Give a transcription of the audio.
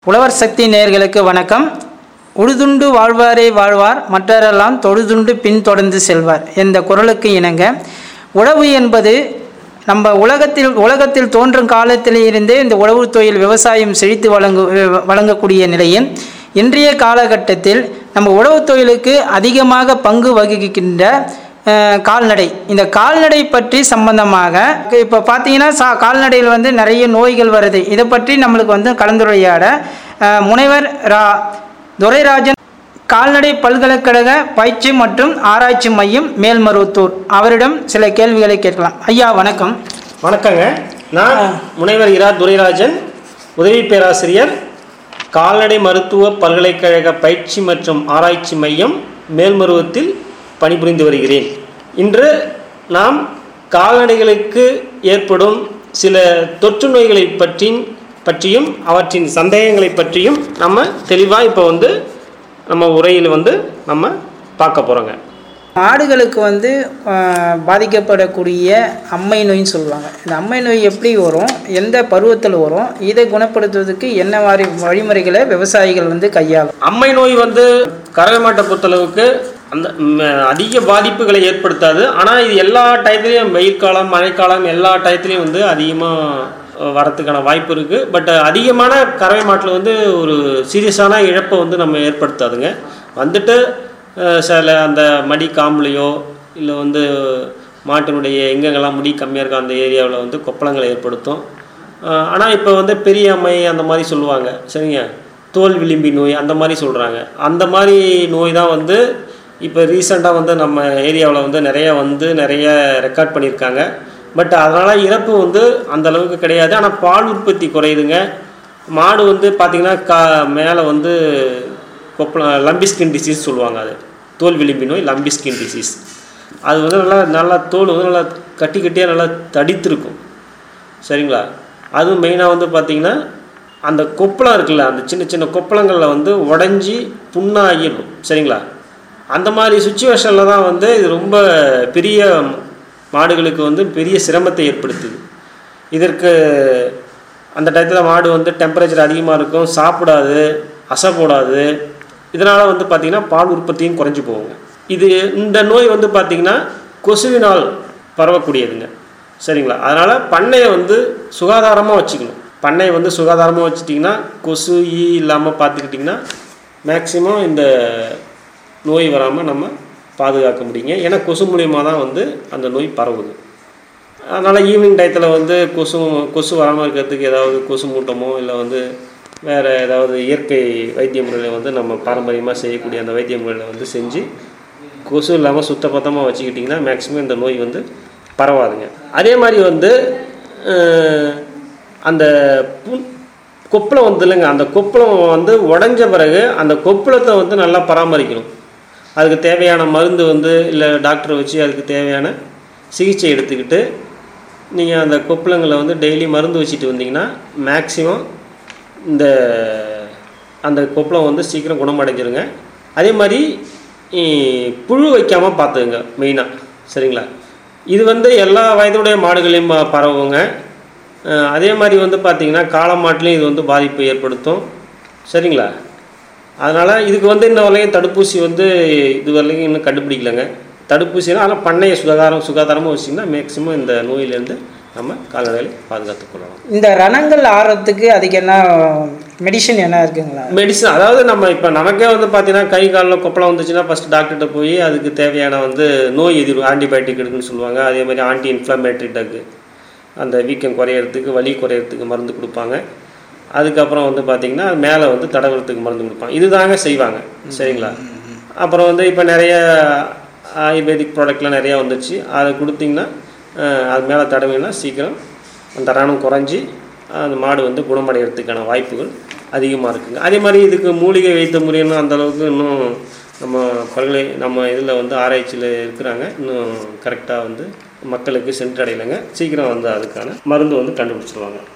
உழவர் சக்தி நேயர்களுக்கு வணக்கம் உழுதுண்டு வாழ்வாரே வாழ்வார் மற்றரெல்லாம் தொழுதுண்டு பின் தொடர்ந்து செல்வார் என்ற குரலுக்கு இணங்க உழவு என்பது நம்ம உலகத்தில் உலகத்தில் தோன்றும் காலத்திலே இருந்தே இந்த உழவு தொழில் விவசாயம் செழித்து வழங்கு வழங்கக்கூடிய நிலையில் இன்றைய காலகட்டத்தில் நம்ம உழவு தொழிலுக்கு அதிகமாக பங்கு வகிக்கின்ற அஹ், கால்நடை இந்த கால்நடை பற்றி சம்பந்தமாக இப்போ பார்த்தீங்கன்னா சா கால்நடையில் வந்து நிறைய நோய்கள் வருது இதை பற்றி நம்மளுக்கு வந்து கலந்துரையாட அஹ், முனைவர் ரா துரைராஜன் கால்நடை பல்கலைக்கழக பயிற்சி மற்றும் ஆராய்ச்சி மையம் மேல்மருவத்தூர் அவரிடம் சில கேள்விகளை கேட்கலாம் ஐயா வணக்கம் வணக்கங்க நான் முனைவர் இரா துரைராஜன் உதவி பேராசிரியர் கால்நடை மருத்துவ பல்கலைக்கழக பயிற்சி மற்றும் ஆராய்ச்சி மையம் மேல்மருவத்தில் பணிபுரிந்து வருகிறேன் இன்று நாம் கால்நடைகளுக்கு ஏற்படும் சில தொற்று நோய்களை பற்றி பற்றியும் அவற்றின் சந்தேகங்களை பற்றியும் நம்ம தெளிவாக இப்போ வந்து நம்ம உரையில் வந்து நம்ம பார்க்க போகிறோங்க மாடுகளுக்கு வந்து அஹ், பாதிக்கப்படக்கூடிய அம்மை நோயின்னு சொல்லுவாங்க இந்த அம்மை நோய் எப்படி வரும் எந்த பருவத்தில் வரும் இதை குணப்படுத்துவதற்கு என்ன மாதிரி வழிமுறைகளை விவசாயிகள் வந்து கையாளும் அம்மை நோய் வந்து கறவை மாட்டை பொறுத்தளவுக்கு அந்த ம், அதிக பாதிப்புகளை ஏற்படுத்தாது ஆனால் இது எல்லா டயத்துலையும் வெயில் காலம் மழைக்காலம் எல்லா டயத்துலையும் வந்து அதிகமாக வரத்துக்கான வாய்ப்பு இருக்குது பட் அதிகமான கறவை மாட்டில் வந்து ஒரு சீரியஸான இழப்பை வந்து நம்ம ஏற்படுத்தாதுங்க வந்துட்டு அஹ், சில அந்த மடி காம்புலையோ இல்லை வந்து மாட்டினுடைய எங்கெங்கெல்லாம் முடி கம்மியாக இருக்கோ அந்த ஏரியாவில் வந்து கொப்பளங்களை ஏற்படுத்தும் ஆனால் இப்போ வந்து பெரிய அம்மை அந்த மாதிரி சொல்லுவாங்க சரிங்க தோல் விளிம்பி நோய் அந்த மாதிரி சொல்கிறாங்க அந்த மாதிரி நோய் தான் வந்து இப்போ ரீசெண்டாக வந்து நம்ம ஏரியாவில் வந்து நிறைய வந்து நிறைய ரெக்கார்ட் பண்ணியிருக்காங்க பட் அதனால் இறப்பு வந்து அந்த அளவுக்கு கிடையாது ஆனால் பால் உற்பத்தி குறையுதுங்க மாடு வந்து பார்த்திங்கன்னா கா மேலே வந்து கொப்பள லம்பி ஸ்கின் டிசீஸ் சொல்லுவாங்க அது தோல் விளிம்பி நோய் லம்பி ஸ்கின் டிசீஸ் அது வந்து நல்லா நல்லா தோல் வந்து நல்லா கட்டி கட்டியாக நல்லா தடித்திருக்கும் சரிங்களா அதுவும் மெயினாக வந்து பார்த்திங்கன்னா அந்த கொப்பளம் இருக்குல்ல அந்த சின்ன சின்ன கொப்பளங்களில் வந்து உடஞ்சி புண்ணாகிடும் சரிங்களா அந்த மாதிரி சுச்சுவேஷனில் தான் வந்து இது ரொம்ப பெரிய மாடுகளுக்கு வந்து பெரிய சிரமத்தை ஏற்படுத்துது இதற்கு அந்த டயத்தில் மாடு வந்து டெம்பரேச்சர் அதிகமாக இருக்கும் சாப்பிடாது அசை போடாது இதனால் வந்து பார்த்திங்கன்னா பால் உற்பத்தியும் குறைஞ்சி போகுங்க இது இந்த நோய் வந்து பார்த்திங்கன்னா கொசுவினால் பரவக்கூடியதுங்க சரிங்களா அதனால் பண்ணையை வந்து சுகாதாரமாக வச்சுக்கணும் பண்ணையை வந்து சுகாதாரமாக வச்சுட்டிங்கன்னா கொசு ஈ இல்லாமல் பார்த்துக்கிட்டிங்கன்னா மேக்ஸிமம் இந்த நோய் வராமல் நம்ம பாதுகாக்க முடியுங்க ஏன்னா கொசு மூலியமாக தான் வந்து அந்த நோய் பரவுது அதனால் ஈவினிங் டயத்தில் வந்து கொசு கொசு வராமல் இருக்கிறதுக்கு ஏதாவது கொசு மூட்டமோ இல்லை வந்து வேறு ஏதாவது இயற்கை வைத்திய முறையில் வந்து நம்ம பாரம்பரியமாக செய்யக்கூடிய அந்த வைத்திய முறையில் வந்து செஞ்சு கொசு இல்லாமல் சுத்தபத்தமாக வச்சுக்கிட்டிங்கன்னா மேக்ஸிமம் இந்த நோய் வந்து பரவாதுங்க அதே மாதிரி வந்து அஹ், அந்த புண் கொப்பளம் வந்து இல்லைங்க அந்த கொப்பளம் வந்து உடஞ்ச பிறகு அந்த கொப்பளத்தை வந்து நல்லா பராமரிக்கணும் அதுக்கு தேவையான மருந்து வந்து இல்லை டாக்டரை வச்சு அதுக்கு தேவையான சிகிச்சை எடுத்துக்கிட்டு நீங்கள் அந்த கொப்பளங்களை வந்து டெய்லி மருந்து வச்சுட்டு வந்தீங்கன்னா மேக்ஸிமம் இந்த அந்த கொப்பளம் வந்து சீக்கிரம் குணமடைஞ்சிருங்க அதே மாதிரி இ, புழு வைக்காமல் பார்த்துங்க மெயினாக சரிங்களா இது வந்து எல்லா வயதுடைய மாடுகளையும் ப- பரவுங்க அஹ், அதே மாதிரி வந்து பார்த்திங்கன்னா காளை மாட்டுலேயும் இது வந்து பாதிப்பை ஏற்படுத்தும் சரிங்களா அதனால் இதுக்கு வந்து இன்ன வரையும் தடுப்பூசி வந்து இது வரைக்கும் இன்னும் கண்டுபிடிக்கலங்க தடுப்பூசினா ஆனால் பண்ணையை சுகாதாரம் சுகாதாரமாக வச்சிங்கன்னா மேக்ஸிமம் இந்த நோயிலேருந்து நம்ம கால்நடைகளை பாதுகாத்துக் கொள்ளலாம் இந்த ரணங்கள் ஆறதுக்கு அதுக்கு என்ன மெடிசன் என்ன இருக்குங்களா மெடிசன் அதாவது நம்ம இப்போ நமக்கே வந்து பார்த்தீங்கன்னா கை காலில் கொப்பளம் வந்துச்சுன்னா ஃபஸ்ட் டாக்டர்கிட்ட போய் அதுக்கு தேவையான வந்து நோய் எதிர்ப்பு ஆன்டிபயோட்டிக் எடுக்குன்னு சொல்லுவாங்க அதே மாதிரி ஆன்டி இன்ஃப்ளமேட்டரி ட்ரக்கு அந்த வீக்கம் குறையிறதுக்கு வலி குறையிறதுக்கு மருந்து கொடுப்பாங்க அதுக்கப்புறம் வந்து பார்த்திங்கன்னா மேலே வந்து தடவுறதுக்கு மருந்து கொடுப்பாங்க இதுதாங்க செய்வாங்க சரிங்களா அப்புறம் வந்து இப்போ நிறைய ஆயுர்வேதிக் ப்ராடக்ட்லாம் நிறையா வந்துச்சு அதை கொடுத்தீங்கன்னா அஹ், அது மேலே தடவிங்கன்னா சீக்கிரம் அந்த ரணம் குறைஞ்சி அந்த மாடு வந்து குணமடைகிறதுக்கான வாய்ப்புகள் அதிகமாக இருக்குங்க அதே மாதிரி இதுக்கு மூலிகை வைத்த முறைன்னு அந்த அளவுக்கு இன்னும் நம்ம பல்கலை நம்ம இதில் வந்து ஆராய்ச்சியில் இருக்கிறாங்க இன்னும் கரெக்டாக வந்து மக்களுக்கு சென்றடையலைங்க சீக்கிரம் வந்து அதுக்கான மருந்து வந்து கண்டுபிடிச்சிருவாங்க